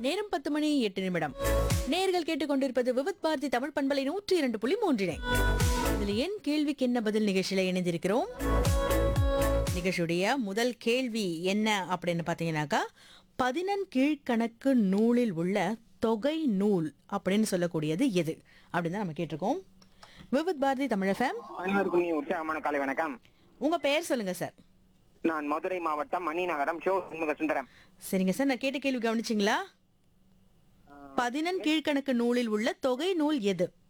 நேரம் பத்து மணி எட்டு நிமிடம் நேர்கள் கேட்டுக்கொண்டிருப்பது விவித் பாரதி தமிழ் பண்பலை நூற்றி இரண்டு புள்ளி மூன்றினை இதுல என் கேள்விக்கு என்ன பதில் நிகழ்ச்சியில இணைந்திருக்கிறோம் நிகழ்ச்சியுடைய முதல் கேள்வி என்ன அப்படின்னு பார்த்தீங்கன்னாக்கா பதினெண் கீழ்கணக்கு நூலில் உள்ள தொகை நூல் அப்படின்னு சொல்லக்கூடியது எது அப்படின்னு தான் நம்ம கேட்டிருக்கோம் விவித் பாரதி தமிழ் ஃபேம் அனைவருக்கும் இனி உற்சாகமான காலை வணக்கம் உங்க பெயர் சொல்லுங்க சார் நான் மதுரை மாவட்டம் மணிநகரம் ஷோ சண்முக சுந்தரம் சரிங்க சார் நான் கேட்ட கேள்வி கவனிச்சிங்களா பதினெண் கீழ்கணக்கு நூலில் உள்ள தொகை நூல் எது